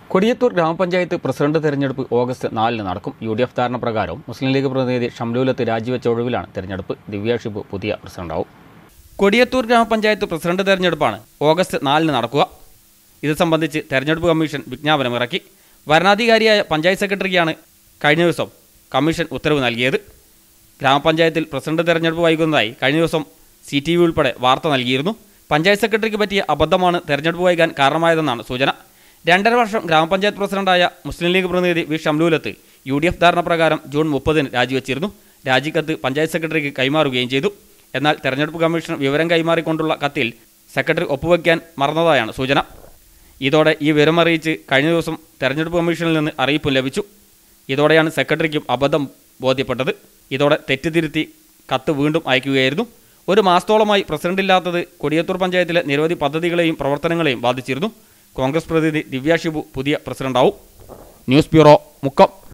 കൊടിയത്തൂർ ഗ്രാമപഞ്ചായത്ത് പ്രസിഡന്റ് തെരഞ്ഞെടുപ്പ് ഓഗസ്റ്റ് നാലിന് നടക്കും യു ഡി എഫ് ധാരണ പ്രകാരം മുസ്ലിം ലീഗ് പ്രതിനിധി ഷംലൂലത്ത് രാജിവെച്ച ഒഴിവിലാണ് തെരഞ്ഞെടുപ്പ് ദിവ്യ ഷിബു പുതിയ പ്രസിഡന്റാവും കൊടിയത്തൂർ ഗ്രാമപഞ്ചായത്ത് പ്രസിഡന്റ് തെരഞ്ഞെടുപ്പാണ് ഓഗസ്റ്റ് നാലിന് നടക്കുക ഇത് സംബന്ധിച്ച് തെരഞ്ഞെടുപ്പ് കമ്മീഷൻ വിജ്ഞാപനം ഇറക്കി വരണാധികാരിയായ പഞ്ചായത്ത് സെക്രട്ടറിക്കാണ് കഴിഞ്ഞ ദിവസം കമ്മീഷൻ ഉത്തരവ് നൽകിയത് ഗ്രാമപഞ്ചായത്തിൽ പ്രസിഡന്റ് തെരഞ്ഞെടുപ്പ് വൈകുന്നതായി കഴിഞ്ഞ ദിവസം സി ടി വി ഉൾപ്പെടെ വാർത്ത നൽകിയിരുന്നു പഞ്ചായത്ത് സെക്രട്ടറിക്ക് പറ്റിയ അബദ്ധമാണ് തെരഞ്ഞെടുപ്പ് വൈകാൻ കാരണമായതെന്നാണ് സൂചന രണ്ടര വർഷം ഗ്രാമപഞ്ചായത്ത് പ്രസിഡന്റായ മുസ്ലിം ലീഗ് പ്രതിനിധി V Shamlulath U D F ധാരണ പ്രകാരം ജൂൺ മുപ്പതിന് രാജിവെച്ചിരുന്നു രാജിക്കത്ത് പഞ്ചായത്ത് സെക്രട്ടറിക്ക് കൈമാറുകയും ചെയ്തു എന്നാൽ തെരഞ്ഞെടുപ്പ് കമ്മീഷൻ വിവരം കൈമാറിക്കൊണ്ടുള്ള കത്തിൽ സെക്രട്ടറി ഒപ്പുവയ്ക്കാൻ മറന്നതായാണ് സൂചന ഇതോടെ ഈ വിവരമറിയിച്ച് കഴിഞ്ഞ ദിവസം തെരഞ്ഞെടുപ്പ് കമ്മീഷനിൽ നിന്ന് അറിയിപ്പും ലഭിച്ചു ഇതോടെയാണ് സെക്രട്ടറിക്കും അബദ്ധം ബോധ്യപ്പെട്ടത് ഇതോടെ തെറ്റുതിരുത്തി കത്ത് വീണ്ടും അയക്കുകയായിരുന്നു ഒരു മാസത്തോളമായി പ്രസിഡന്റ് ഇല്ലാത്തത് കൊടിയത്തൂർ പഞ്ചായത്തിലെ നിരവധി പദ്ധതികളെയും പ്രവർത്തനങ്ങളെയും ബാധിച്ചിരുന്നു കോൺഗ്രസ് പ്രതിനിധി ദിവ്യ ഷിബു പുതിയ പ്രസിഡന്റാവും ന്യൂസ് ബ്യൂറോ മുക്കം